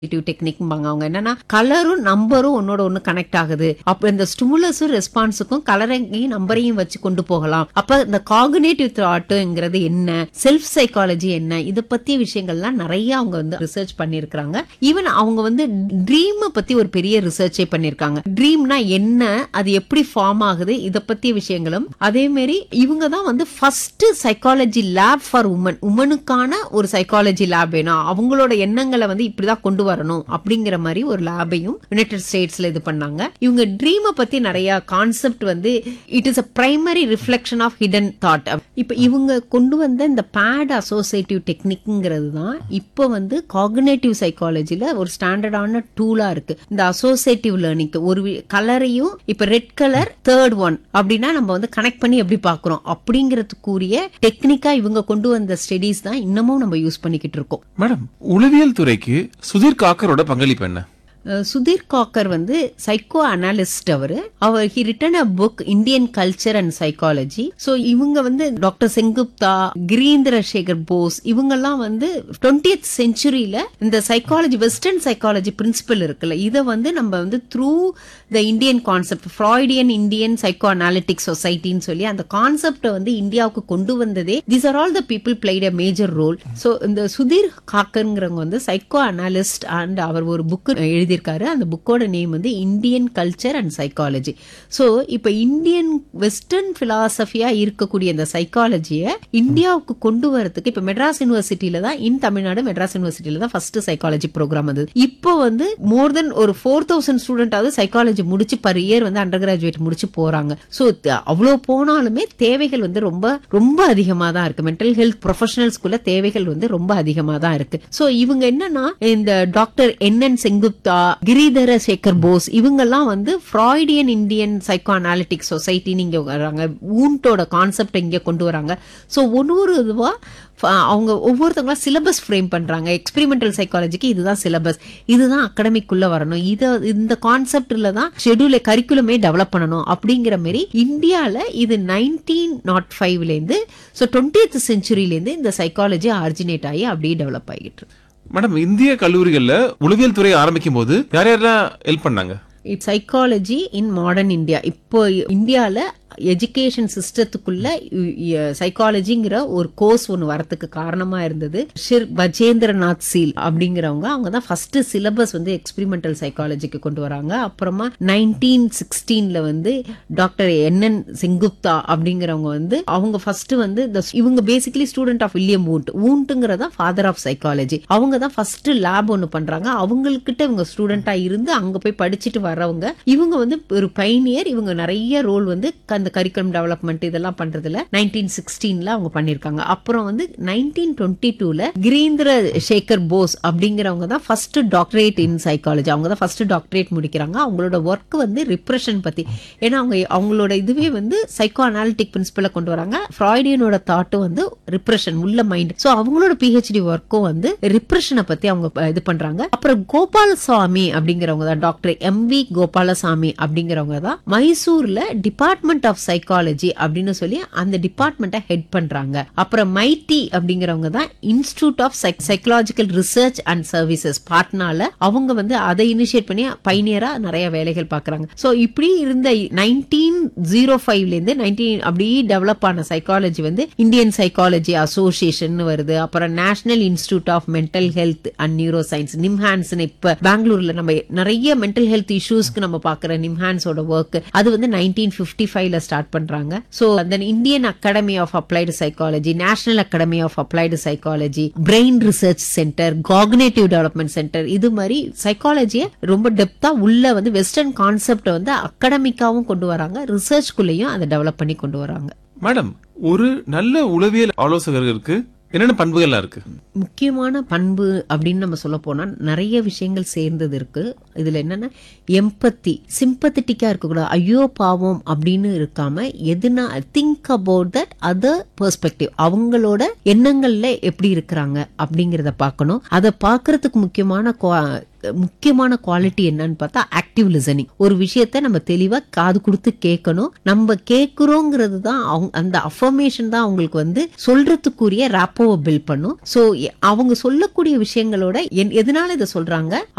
டெக்னிக்பாங்க அவங்க என்னன்னா கலரும் நம்பரும் ஒன்னோட ஒண்ணு கனெக்ட் ஆகுது அப்ப இந்த ஸ்டிமுலஸும் ரெஸ்பான்ஸுக்கும் கலரையும் நம்பரையும் வச்சு கொண்டு போகலாம் அப்ப இந்த காகுனேட்டிவ் தாட்டுங்கிறது என்ன செல்ஃப் சைக்காலஜி என்ன இத பத்திய விஷயங்கள்லாம் நிறைய அவங்க வந்து ரிசர்ச் பண்ணிருக்காங்க ஈவன் அவங்க வந்து ட்ரீம் பத்தி ஒரு பெரிய ரிசர்ச்சே பண்ணிருக்காங்க ட்ரீம்னா என்ன அது எப்படி ஃபார்ம் ஆகுது இத பத்திய விஷயங்களும் அதே மாதிரி இவங்க தான் வந்து first psychology lab for woman உமனுக்கான ஒரு சைக்காலஜி லேப் வேணும் அவங்களோட எண்ணங்களை வந்து இப்படிதான் கொண்டு வரணும் அப்படிங்கிற மாதிரி ஒரு லேபையும் யுனைடெட் ஸ்டேட்ஸ்ல இது பண்ணாங்க இவங்க ட்ரீமை பத்தி நிறைய கான்செப்ட் வந்து it is a primary reflection of hidden thought இப்ப இவங்க கொண்டு வந்த இந்த பேட் அசோசியேட்டிவ் டெக்னிக்ங்கிறது தான் இப்போ வந்து காகுனேட்டிவ் சைக்காலஜில ஒரு ஸ்டாண்டர்டான டூலா இருக்கு இந்த அசோசியேட்டிவ் லேர்னிங்க்கு ஒரு கலரையும் இப்ப ரெட் கலர் தேர்ட் ஒன் அப்படின்னா நம்ம வந்து கனெக்ட் பண்ணி எப்படி பாக்குறோம் அப்படிங்கறதுக்குரிய டெக்னிக்கா இவங்க கொண்டு வந்த ஸ்டடிஸ் தான் இன்னமும் நம்ம யூஸ் பண்ணிக்கிட்டு இருக்கோம் மேடம் உளவியல் துறைக்கு சுதீர் காக்கரோட பங்களிப்பு என்ன அஹ் சுதீர் காக்கர் வந்து சைக்கோ அனாலிஸ்ட் அவரு அவர் he written a book Indian culture and psychology so இவங்க வந்து டாக்டர் செங்குப்தா கிரீந்திர சேகர் போஸ் இவங்கெல்லாம் வந்து டுவெண்டியத் செஞ்சுரியில இந்த சைக்காலஜி வெஸ்டர்ன் சைக்காலஜி பிரின்சிபல் இருக்குல்ல இதை வந்து நம்ம வந்து through the Indian concept Freudian Indian psycho analytic சொசைட்டின்னு சொல்லி அந்த கான்செப்டை வந்து இந்தியாவுக்கு கொண்டு வந்ததே these are all the people played a major role so இந்த சுதீர் காக்கருங்கிறவங்க வந்து சைக்கோ அனாலிஸ்ட் அண்ட் அவர் ஒரு புக் எழுதியிருக்காரு அந்த புக்கோட நேம் வந்து Indian culture and psychology so இப்போ இந்தியன் வெஸ்டர்ன் பிலாசபியா இருக்கக்கூடிய இந்த சைக்காலஜியை இந்தியாவுக்கு கொண்டு வரதுக்கு இப்போ மெட்ராஸ் யூனிவர்சிட்டியில தான் இன் தமிழ்நாடு மெட்ராஸ் யூனிவர்சிட்டியில தான் ஃபர்ஸ்ட் சைக்காலஜி ப்ரோக்ராம் வந்தது இப்போ வந்து மோர் தென் ஒரு ஃபோர் தௌசண்ட் ஸ்டூடெண்டாவது சைக்காலஜி முடிச்சு பர் இயர் வந்து அண்டர் கிராஜுவேட் முடிச்சு போறாங்க ஸோ அவ்வளோ போனாலுமே தேவைகள் வந்து ரொம்ப ரொம்ப அதிகமாக தான் இருக்கு மென்டல் ஹெல்த் ப்ரொஃபஷனல்ஸ்குள்ள தேவைகள் வந்து ரொம்ப அதிகமாக தான் இருக்கு ஸோ இவங்க என்னன்னா இந்த doctor N N Sengupta Giridhara Sekhar Bose இவங்கெல்லாம் வந்து Freudian Indian psycho analytic society இங்க வராங்க ஊண்டோட கான்செப்ட் இங்க கொண்டு வராங்க ஸோ ஒரு ஒரு இதுவா ஃப- அவங்க ஒவ்வொருத்தவங்களா சிலபஸ் ஃப்ரேம் பண்றாங்க எக்ஸ்பெரிமெண்டல் சைக்காலஜிக்கு இதுதான் சிலபஸ் இதுதான் அகடமிக்குள்ள வரணும் இத இந்த கான்செப்ட்ல தான் ஷெட்யூல் கரிக்குலமே டெவலப் பண்ணணும் அப்படிங்கிற மாதிரி இந்தியால இது நைன்டீன் நாட் ஃபைவ்ல இருந்து ஸோ டுவெண்ட்டியத் செஞ்சுரியில இருந்து இந்த சைக்காலஜி ஆரிஜினேட் ஆகி அப்படியே டெவலப் ஆகிட்டு இருக்கு மேடம் இந்திய கல்லூரிகள்ல உளவியல் துறை ஆரம்பிக்கும் போது யார் யாரெல்லாம் ஹெல்ப் பண்ணாங்க it psychology in modern India இப்போ இந்தியால எஜுகேஷன் சிஸ்டத்துக்குள்ள சைக்காலஜிங்கிற ஒரு கோர்ஸ் ஒன்று வரதுக்கு காரணமா இருந்தது ஷிர் பஜேந்திரநாத் சீல் அப்படிங்கிறவங்க அவங்க தான் ஃபர்ஸ்ட் சிலபஸ் வந்து எக்ஸ்பெரிமெண்டல் சைக்காலஜிக்கு கொண்டு வராங்க அப்புறமா நைன்டீன் சிக்ஸ்டீன்ல வந்து டாக்டர் என் என் செங்குப்தா அப்படிங்கிறவங்க வந்து அவங்க ஃபர்ஸ்ட் வந்து the- இவங்க basically student of William Wundt வூண்ட்டுங்கிறதா ஃபாதர் ஆஃப் சைக்காலஜி அவங்க தான் ஃபர்ஸ்ட் லேப் ஒன்று பண்றாங்க அவங்கக்கிட்ட இவங்க ஸ்டூடெண்டா இருந்து அங்க போய் படிச்சுட்டு வர்றவங்க இவங்க வந்து ஒரு பைனியர் இவங்க நிறைய ரோல் வந்து அந்த கரிக்குலம் டெவலப்மெண்ட் இதெல்லாம் பண்றதுல நைன்டீன் சிக்ஸ்டீன்ல அவங்க பண்ணிருக்காங்க அப்புறம் வந்து நைன்டீன் டுவெண்ட்டி டூல கிரீந்திர சேகர் போஸ் அப்படிங்கிறவங்க தான் ஃபர்ஸ்ட் டாக்டரேட் இன் சைக்காலஜி அவங்க தான் ஃபர்ஸ்ட் டாக்டரேட் முடிக்கிறாங்க அவங்களோட ஒர்க் வந்து ரிப்ரெஷன் பத்தி ஏன்னா அவங்க அவங்களோட இதுவே வந்து சைக்கோ அனாலிட்டிக் பிரின்சிபலை கொண்டு வராங்க ஃப்ராய்டியனோட தாட்டும் வந்து ரிப்ரெஷன் உள்ள மைண்ட் சோ அவங்களோட பிஹெச்டி ஒர்க்கும் வந்து ரிப்ரெஷனை பத்தி அவங்க ப- இது பண்றாங்க அப்புறம் கோபாலசாமி அப்படிங்கிறவங்க தான் டாக்டர் எம் வி கோபாலசாமி அப்படிங்கிறவங்க தான் மைசூர்ல டிபார்ட்மெண்ட் ஆஃப் சைக்காலஜி அப்படின்னு சொல்லி அந்த டிபார்ட்மெண்ட்டை ஹெட் பண்றாங்க அப்புறம் மைடி அப்படிங்கிறவங்க தான் institute of psychological research and services பாட்னால அவங்க வந்து அதை இனிஷியேட் பண்ணி பைனியரா நிறைய வேலைகள் பாக்குறாங்க சோ இப்படி இருந்த நைன்டீன் ஜீரோ ஃபைவ்ல இருந்து நைன்டீன் அப்படியே டெவலப் ஆன சைக்காலஜி வந்து இந்தியன் சைக்காலஜி அசோசியேஷன் வருது அப்புறம் national institute of mental health and neuroscience NIMHANS இப்ப பெங்களூர்ல நம்ம நிறைய மென்டல் ஹெல்த் இஷ்யூஸ்க்கு நம்ம பாக்குற நிம்ஹான்ஸோட ஒர்க் அது வந்து நைன்டீன் பிப்டி ஃபைவ்ல ஸ்டார்ட் பண்றாங்க சோ அந்த Indian academy of applied psychology national academy of applied psychology brain research centre cognitive development centre இது மாதிரி சைக்காலஜியை ரொம்ப டெப்தா உள்ள வந்து வெஸ்டர்ன் கான்செப்டை வந்து அகடமிக்காவும் கொண்டு வராங்க ரிசர்ச்குள்ளேயும் அதை டெவலப் பண்ணி கொண்டு வராங்க மேடம் ஒரு நல்ல உளவியல் ஆலோசகர்களுக்கு என்னென்ன பண்புகள்லாம் இருக்கு முக்கியமான பண்பு அப்படின்னு நம்ம சொல்ல போனா நிறைய விஷயங்கள் சேர்ந்தது இருக்கு இதுல என்னன்னா எம்பத்தி சிம்பத்தட்டிக்கா இருக்கக்கூடாது ஐயோ பாவம் அப்படின்னு இருக்காம எதுனா think about that other perspective அவங்களோட எண்ணங்கள்ல எப்படி இருக்கிறாங்க அப்படிங்கறத பார்க்கணும் அதை பார்க்கறதுக்கு முக்கியமான குவா- முக்கியமான குவாலிட்டி என்னன்னு பார்த்தா ஆக்டிவ் லிசனிங் ஒரு விஷயத்த நம்ம தெளிவா காது கொடுத்து கேட்கணும் நம்ம கேட்கிறோங்கிறது தான் அவங்க அந்த அஃபர்மேஷன் தான் அவங்களுக்கு வந்து சொல்றதுக்குரிய ராப்போவை பில்ட் பண்ணும் சோ அவங்க சொல்லக்கூடிய விஷயங்களோட என்- எதனால இதை சொல்றாங்க